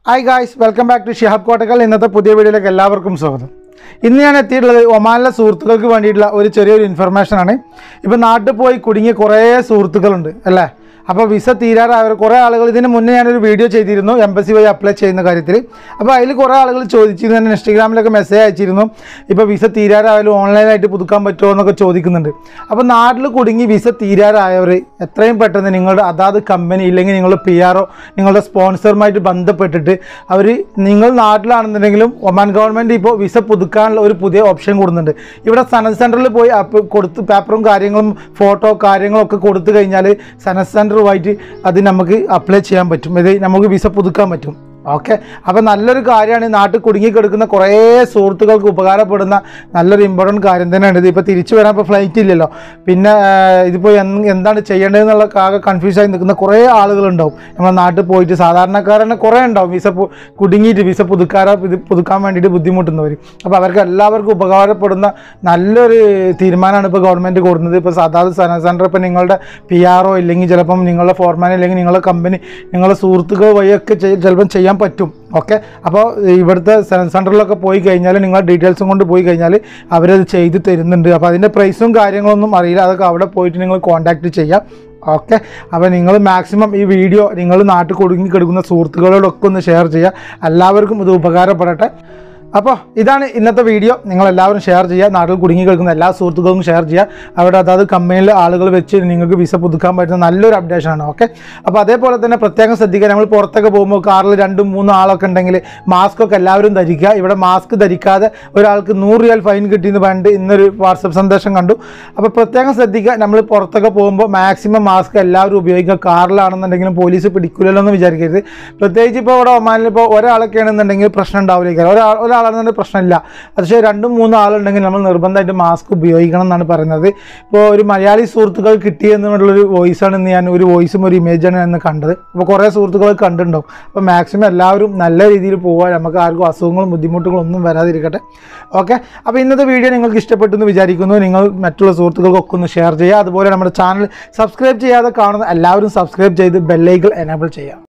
hi guys welcome back to Shihab Kottakkal ഇന്നത്തെ പുതിയ വീഡിയോയിലേക്ക് എല്ലാവർക്കും സ്വാഗതം ഇന്ന് ഞാൻ എത്തിയിട്ടുള്ളത് ഒമാനിലെ സുഹൃത്തുക്കൾക്ക് വേണ്ടിയിട്ടുള്ള ഒരു ചെറിയൊരു ഇൻഫർമേഷൻ ആണ് ഇപ്പോൾ നാട്ടിൽ പോയി കുടുങ്ങിയ കുറേ സുഹൃത്തുക്കളുണ്ട് അല്ലേ അപ്പോൾ വിസ തീരാറായവർ കുറേ ആളുകൾ ഇതിന് മുന്നേ ഞാനൊരു വീഡിയോ ചെയ്തിരുന്നു എംബസി വഴി അപ്ലൈ ചെയ്യുന്ന കാര്യത്തിൽ അപ്പോൾ അതിൽ കുറേ ആളുകൾ ചോദിച്ചിരുന്നു തന്നെ ഇൻസ്റ്റഗ്രാമിലൊക്കെ മെസ്സേജ് അയച്ചിരുന്നു ഇപ്പോൾ വിസ തീരാറായാലും ഓൺലൈനായിട്ട് പുതുക്കാൻ പറ്റുമോ എന്നൊക്കെ ചോദിക്കുന്നുണ്ട് അപ്പോൾ നാട്ടിൽ കുടുങ്ങി വിസ തീരാറായവർ എത്രയും പെട്ടെന്ന് നിങ്ങളുടെ അതാത് കമ്പനി ഇല്ലെങ്കിൽ നിങ്ങളുടെ പി ആറോ നിങ്ങളുടെ സ്പോൺസറുമായിട്ട് ബന്ധപ്പെട്ടിട്ട് അവർ നിങ്ങൾ നാട്ടിലാണെന്നുണ്ടെങ്കിലും ഒമാൻ ഗവൺമെൻറ് ഇപ്പോൾ വിസ പുതുക്കാനുള്ള ഒരു പുതിയ ഓപ്ഷൻ കൊടുക്കുന്നുണ്ട് ഇവിടെ സനത് സെൻറ്ററിൽ പോയി അപ്പ് കൊടുത്ത് പേപ്പറും കാര്യങ്ങളും ഫോട്ടോ കാര്യങ്ങളും ഒക്കെ കൊടുത്തു കഴിഞ്ഞാൽ സനത് സെൻറ്ററുമായിട്ട് അത് നമുക്ക് അപ്ലൈ ചെയ്യാൻ പറ്റും ഇത് നമുക്ക് വിസ പുതുക്കാൻ പറ്റും ഓക്കെ അപ്പോൾ നല്ലൊരു കാര്യമാണ് ഈ നാട്ടിൽ കുടുങ്ങിക്കിടക്കുന്ന കുറേ സുഹൃത്തുക്കൾക്ക് ഉപകാരപ്പെടുന്ന നല്ലൊരു ഇമ്പോർട്ടൻറ്റ് കാര്യം തന്നെയാണ് ഇത് ഇപ്പോൾ തിരിച്ചു വരാൻ ഇപ്പോൾ ഫ്ലൈറ്റ് ഇല്ലല്ലോ പിന്നെ ആഹ്, ഇതിപ്പോൾ എന്ത് എന്താണ് ചെയ്യേണ്ടതെന്നുള്ള ആകെ കൺഫ്യൂസ് ആയി നിൽക്കുന്ന കുറേ ആളുകളുണ്ടാവും നമ്മുടെ നാട്ടിൽ പോയിട്ട് സാധാരണക്കാരനെ കുറേ ഉണ്ടാവും വിസ പു- കുടുങ്ങിയിട്ട് വിസ പുതുക്കാറ ഇത് പുതുക്കാൻ വേണ്ടിയിട്ട് ബുദ്ധിമുട്ടുന്നവർ അപ്പോൾ അവർക്ക് എല്ലാവർക്കും ഉപകാരപ്പെടുന്ന നല്ലൊരു തീരുമാനമാണ് ഇപ്പോൾ ഗവൺമെൻറ് കൊടുക്കുന്നത് ഇപ്പോൾ സാധാരണ സന സെൻറ്റർ ഇപ്പോൾ നിങ്ങളുടെ പി ആർ ഒ ഇല്ലെങ്കിൽ ചിലപ്പം നിങ്ങളുടെ ഫോർമാൻ ഇല്ലെങ്കിൽ നിങ്ങളുടെ കമ്പനി നിങ്ങളുടെ സുഹൃത്തുക്കൾ വഴിയൊക്കെ ചെയ്- ചിലപ്പം ചെയ്യാൻ പറ്റും ഓക്കെ അപ്പോൾ ഇവിടുത്തെ സന സെൻറ്ററിലൊക്കെ പോയി കഴിഞ്ഞാൽ നിങ്ങളുടെ ഡീറ്റെയിൽസും കൊണ്ട് പോയി കഴിഞ്ഞാൽ അവരത് ചെയ്ത് തരുന്നുണ്ട് അപ്പോൾ അതിൻ്റെ പ്രൈസും കാര്യങ്ങളൊന്നും അറിയില്ല അതൊക്കെ അവിടെ പോയിട്ട് നിങ്ങൾ കോൺടാക്റ്റ് ചെയ്യാം ഓക്കെ അപ്പോൾ നിങ്ങൾ മാക്സിമം ഈ വീഡിയോ നിങ്ങൾ നാട്ടിൽ കുടുങ്ങി കിടക്കുന്ന സുഹൃത്തുക്കളോടൊക്കെ ഒന്ന് ഷെയർ ചെയ്യുക എല്ലാവർക്കും ഇത് ഉപകാരപ്പെടട്ടെ അപ്പോൾ ഇതാണ് ഇന്നത്തെ വീഡിയോ നിങ്ങൾ എല്ലാവരും ഷെയർ ചെയ്യുക നാട്ടിൽ കുടുങ്ങി കിടക്കുന്ന എല്ലാ സുഹൃത്തുക്കൾക്കും ഷെയർ ചെയ്യുക അവിടെ അതായത് കമ്പനിയിലെ ആളുകൾ വെച്ച് നിങ്ങൾക്ക് വിസ പുതുക്കാൻ പറ്റുന്ന നല്ലൊരു അപ്ഡേഷനാണ് ഓക്കെ അപ്പോൾ അതേപോലെ തന്നെ പ്രത്യേകം ശ്രദ്ധിക്കുക നമ്മൾ പുറത്തൊക്കെ പോകുമ്പോൾ കാറിൽ രണ്ടും മൂന്നും ആളൊക്കെ ഉണ്ടെങ്കിൽ മാസ്ക് ഒക്കെ എല്ലാവരും ധരിക്കുക ഇവിടെ മാസ്ക് ധരിക്കാതെ ഒരാൾക്ക് നൂറ് റിയാൽ ഫൈൻ കിട്ടിയെന്ന് പറഞ്ഞിട്ട് ഇന്നൊരു വാട്സപ്പ് സന്ദേശം കണ്ടു അപ്പോൾ പ്രത്യേകം ശ്രദ്ധിക്കുക നമ്മൾ പുറത്തൊക്കെ പോകുമ്പോൾ മാക്സിമം മാസ്ക് എല്ലാവരും ഉപയോഗിക്കുക കാറിലാണെന്നുണ്ടെങ്കിലും പോലീസ് പിടിക്കില്ലല്ലോ എന്ന് വിചാരിക്കരുത് പ്രത്യേകിച്ച് ഇപ്പോൾ ഇവിടെ ഒമാനിൽ ഇപ്പോൾ ഒരാളൊക്കെ ആണെന്നുണ്ടെങ്കിൽ പ്രശ്നം ഉണ്ടാവില്ല ഒരാൾ ഒരാളാണെന്നുണ്ടെങ്കിൽ പ്രശ്നമില്ല പക്ഷേ രണ്ടും മൂന്നും ആളുണ്ടെങ്കിൽ നമ്മൾ നിർബന്ധമായിട്ട് മാസ്ക് ഉപയോഗിക്കണം എന്നാണ് പറയുന്നത് ഇപ്പോൾ ഒരു മലയാളി സുഹൃത്തുക്കൾ കിട്ടിയെന്നുള്ളൊരു വോയിസാണ് ഇന്ന് ഞാൻ ഒരു വോയിസും ഒരു ഇമേജാണ് ഞാൻ ഇന്ന് കണ്ടത് അപ്പോൾ കുറേ സുഹൃത്തുക്കൾ കണ്ടിട്ടുണ്ടാവും അപ്പോൾ മാക്സിമം എല്ലാവരും നല്ല രീതിയിൽ പോകാൻ നമുക്ക് ആർക്കും അസുഖങ്ങളും ബുദ്ധിമുട്ടുകളും ഒന്നും വരാതിരിക്കട്ടെ ഓക്കെ അപ്പോൾ ഇന്നത്തെ വീഡിയോ നിങ്ങൾക്ക് ഇഷ്ടപ്പെട്ടു എന്ന് വിചാരിക്കുന്നു നിങ്ങൾ മറ്റുള്ള സുഹൃത്തുക്കൾക്കൊക്കെ ഒന്ന് ഷെയർ ചെയ്യുക അതുപോലെ നമ്മുടെ ചാനൽ സബ്സ്ക്രൈബ് ചെയ്യാതെ കാണുന്ന എല്ലാവരും സബ്സ്ക്രൈബ് ചെയ്ത് ബെല്ലൈക്കൽ എനേബിൾ ചെയ്യുക